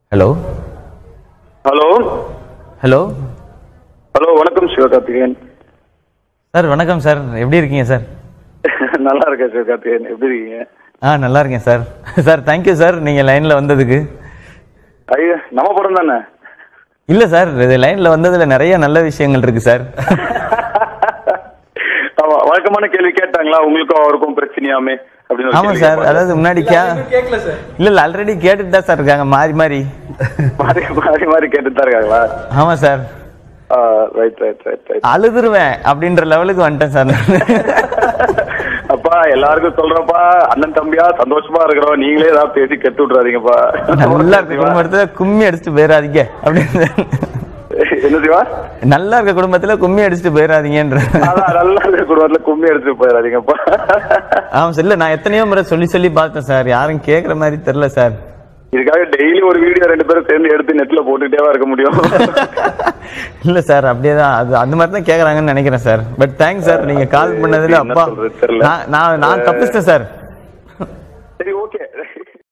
Hello hello hello hello வணக்கம் Sivakarthikeyan sir வணக்கம் sir எப்படி இருக்கீங்க சார் நல்லா இருக்கேன் சிவகார்த்திகேயன் எப்படி இருக்கீங்க ஆ நல்லா இருக்கேன் சார் சார் தேங்க்யூ சார் நீங்கள் லைனில் வந்ததுக்கு ஐயா நம்ம படம் தானே இல்லை சார் இது லைனில் வந்ததில் நிறைய நல்ல விஷயங்கள் இருக்கு சார் ஆமா வழக்கமான கேள்வி கேட்டாங்களா உங்களுக்கும் அவருக்கும் பிரச்சனையாமே அப்படின்னு ஒரு ஆமாம் கேள்வி சார் கேட்பாங்க. அதாவது முன்னாடி கே இல்லை இல்லை ஆல்ரெடி கேட்டுட்டு தான் சார் இருக்காங்க மாறி மாறி மாறி மாறி மாறி கேட்டுட்டு தான் இருக்காங்களா ஆமாம் sir right right right right அழுதுருவேன் அப்படின்ற லெவலுக்கு வந்துட்டேன் சார் நான் அப்பா எல்லாருக்கும் சொல்றப்பா அண்ணன் தம்பியா சந்தோஷமா இருக்கிறோம் நீங்களே ஏதாவது பேசி கெட்டு விட்டுறாதீங்கப்பா நல்லா இருக்க குடும்பத்துல கும்மி அடிச்சுட்டு போயிடாதீங்க அப்படின்னு என்ன சிவா நல்லா இருக்க குடும்பத்துல கும்மி அடிச்சுட்டு போயிடாதீங்கன்ற அதான் நல்லா இருக்கிற குடும்பத்துல கும்மி எடுத்துட்டு போயிடாதீங்கப்பா ஆமா சார் இல்ல நான் எத்தனையோ முறை சொல்லி சொல்லி பார்த்தேன் சார் யாரும் கேக்குற மாதிரி தெரியல சார் இதுக்காக டெய்லி ஒரு வீடியோ ரெண்டு பேரும் சேர்ந்து எடுத்து நெட்ல போட்டுக்கிட்டே இருக்க முடியும் இல்ல சார் அப்படியே தான் அது அந்த மாதிரி தான் கேக்குறாங்கன்னு நினைக்கிறேன் சார் பட் தேங்க்ஸ் சார் நீங்க கால் பண்ணதுல என்ன அப்பா சொல்றது தெரியல. நான் நான் நான் தப்பிச்சிட்டேன் சார் சரி ஓகே